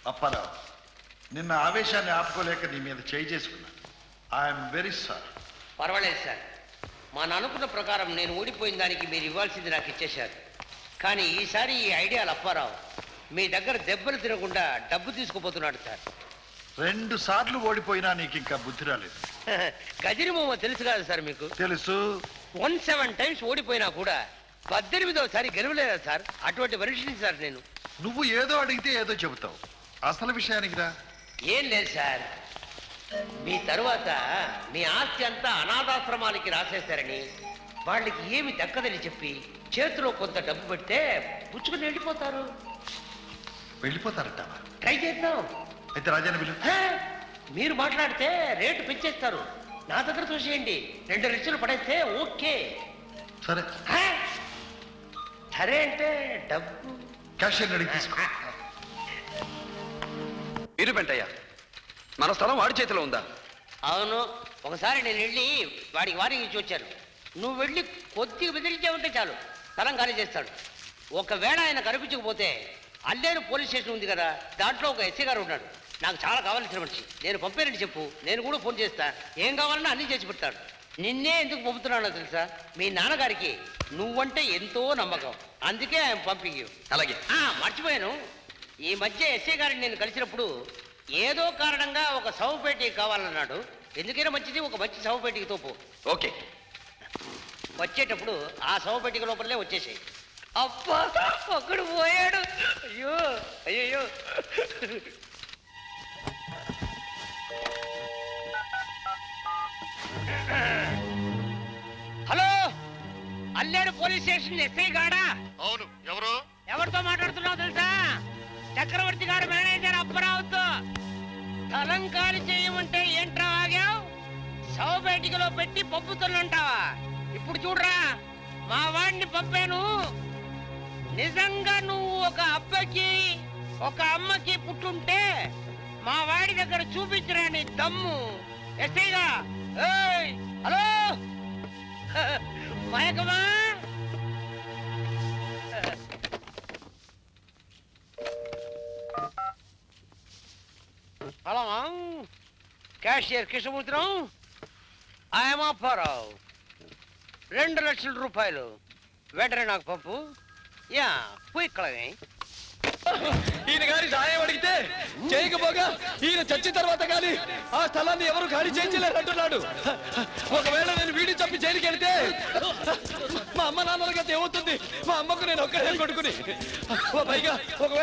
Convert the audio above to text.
అప్పారావు నిన్న ఆవేశాన్ని ఆపుకోలేక నీ మీద చేయి చేసుకున్నా ఐఎమ్ వెరీ సారీ పర్వాలేదు సార్ మన అనుకున్న ప్రకారం నేను ఓడిపోయిన దానికి మీరు ఇవ్వాల్సింది నాకు ఇచ్చేశారు కానీ ఈసారి ఈ ఐడియాలు అప్పారావు మీ దగ్గర దెబ్బలు తినకుండా డబ్బు తీసుకుపోతున్నాడు సార్ రెండు సార్లు ఓడిపోయినా నీకు ఇంకా బుద్ధి రాలేదు గజరిమోమ తెలుసు కాదు సార్ మీకు తెలుసు వన్ సెవెన్ టైమ్స్ ఓడిపోయినా కూడా పద్దెనిమిదోసారి గెలవలేదా సార్ అటువంటి మనిషిని సార్ నేను నువ్వు ఏదో అడిగితే ఏదో చెబుతావు అసలు విషయానికి రా ఏం లేదు సార్ మీ తరువాత మీ ఆస్తి అంతా అనాథాశ్రమాలకి రాసేశారని వాళ్ళకి ఏమి దక్కదని చెప్పి చేతిలో కొంత డబ్బు పెడితే పుచ్చుకుని వెళ్ళిపోతారు వెళ్ళిపోతారట ట్రై చేద్దాం అయితే రాజాని పిలు హే, మీరు మాట్లాడితే రేటు పెంచేస్తారు నా దగ్గర చూసేయండి రెండు లక్షలు పడేస్తే ఓకే సరే హే, సరే అంటే డబ్బు క్యాషియర్ అడిగి తీసుకో ఇరు వెంటయ్య మన స్థలం వాడి చేతిలో ఉందా అవును ఒకసారి నేను వెళ్ళి వాడికి వారికి ఇచ్చి వచ్చాను నువ్వు వెళ్ళి కొద్దిగా బెదిరించావంటే చాలు స్థలం ఖాళీ చేస్తాడు ఒకవేళ ఆయన కనిపించకపోతే అల్లేరు పోలీస్ స్టేషన్ ఉంది కదా దాంట్లో ఒక ఎస్సీ గారు ఉన్నాడు నాకు చాలా కావాల్సిన మనిషి నేను పంపానని చెప్పు నేను కూడా ఫోన్ చేస్తా ఏం కావాలన్నా అన్నీ చేసి పెడతాడు నిన్నే ఎందుకు పంపుతున్నానో తెలుసా మీ నాన్నగారికి నువ్వంటే ఎంతో నమ్మకం అందుకే ఆయన పంపింగ్ అలాగే ఆ, మర్చిపోయాను ఈ మధ్య ఎస్ఐ గారిని నేను కలిసినప్పుడు ఏదో కారణంగా ఒక శవపేటీ కావాలన్నాడు ఎందుకైనా మంచిది ఒక మంచి శవపేటికి తోపు ఓకే వచ్చేటప్పుడు ఆ శవపేటిక లోపలనే వచ్చేసాయి అబ్బా ఒక్కడు పోయాడు అయ్యో అయ్యో హలో అల్లేడు పోలీస్ స్టేషన్ ఎస్ఐ గాడా అవును ఎవరు ఎవరితో మాట్లాడుతున్నావు తెలుసా చక్రవర్తి గారు మేనేజర్ అప్పరావుతో స్థలం ఖాళీ చేయమంటే ఏంట్రా ఆగావు శవపేటికలో పెట్టి పంపుతున్నంటావా ఇప్పుడు చూడరా మా వాడిని పంపాను నిజంగా నువ్వు ఒక అబ్బకి ఒక అమ్మకి పుట్టుంటే మా వాడి దగ్గర చూపించరా నీ దమ్ము ఎస్ఐగా ఏయ్ హలో మయకమా హలో క్యాషియర్ కృష్ణమూర్తిరావు ఆయమ అప్పారావు రెండు లక్షల రూపాయలు వెంటనే నాకు పంపు యా క్విక్లీ ఈయన గారి సాయం అడిగితే చేయకపోగా ఈయన చచ్చిన తర్వాత కానీ ఆ స్థలాన్ని ఎవరు ఖాళీ చేయించలేరు అంటున్నాడు ఒకవేళ నేను వీడి చంపి జైలుకి వెళ్తే మా అమ్మ నాన్నలకి ఏమవుతుంది మా అమ్మకు నేను ఒక్కడే కొడుకుని ఓ పైగా ఒకవేళ